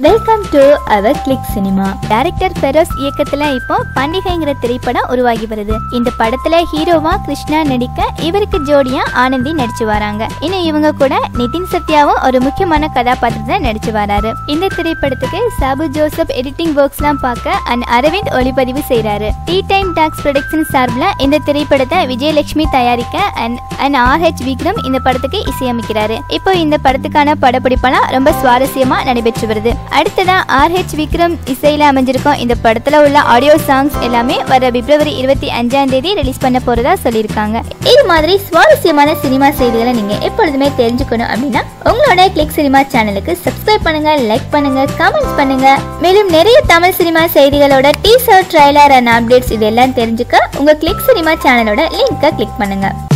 welcome to our click cinema director Feroz இயக்கத்துல இப்போ பண்டிகைங்கிற திரைப்படம் உருவாகி வருது இந்த படத்துல ஹீரோவா கிருஷ்ணா நடிக்க இவருக்கு ஜோடியா ஆனந்தி நடிச்சு வராங்க இன்னும் இவங்க கூட நிதின் சத்யாவும் ஒரு முக்கியமான கதாபாத்திரத்தை நடிச்சு வராரு இந்த திரைப்படத்துக்கு சாபு ஜோசப் எடிட்டிங் ஒர்க்ஸ் எல்லாம் பார்க்க அண்ட் அரவிந்த் ஒளிப்பதிவு செய்றாரு டி டைம் டாக்ஸ் ப்ரொடக்ஷன் சார்பில் இந்த திரைப்படத்தை விஜயலட்சுமி தயாரிக்க and and R H Vikram இந்த படத்துக்கு இசையமைக்கிறாரு இப்போ இந்த படத்துக்கான படப்பிடிப்பெல்லாம் ரொம்ப சுவாரஸ்யமா நடைபெற்று வருது அடுத்ததா ஆர் ஹெச் விக்ரம் இசையில அமைஞ்சிருக்கும் இந்த படத்துல உள்ள ஆடியோ சாங்ஸ் எல்லாமே வர பிப்ரவரி இருபத்தி அஞ்சாம் தேதி ரிலீஸ் பண்ண போறதா சொல்லியிருக்காங்க இது மாதிரி சுவாரஸ்யமான சினிமா செய்திகளை நீங்க எப்பொழுதுமே தெரிஞ்சுக்கணும் அப்படின்னா உங்களோட கிளிக் சினிமா சேனலுக்கு சப்ஸ்கிரைப் பண்ணுங்க லைக் பண்ணுங்க கமெண்ட்ஸ் பண்ணுங்க மேலும் நிறைய தமிழ் சினிமா செய்திகளோட டீசர் ட்ரைலர் அண்ட் அப்டேட்ஸ் இதெல்லாம் தெரிஞ்சுக்க உங்க கிளிக் சினிமா சேனலோட லிங்கை கிளிக் பண்ணுங்க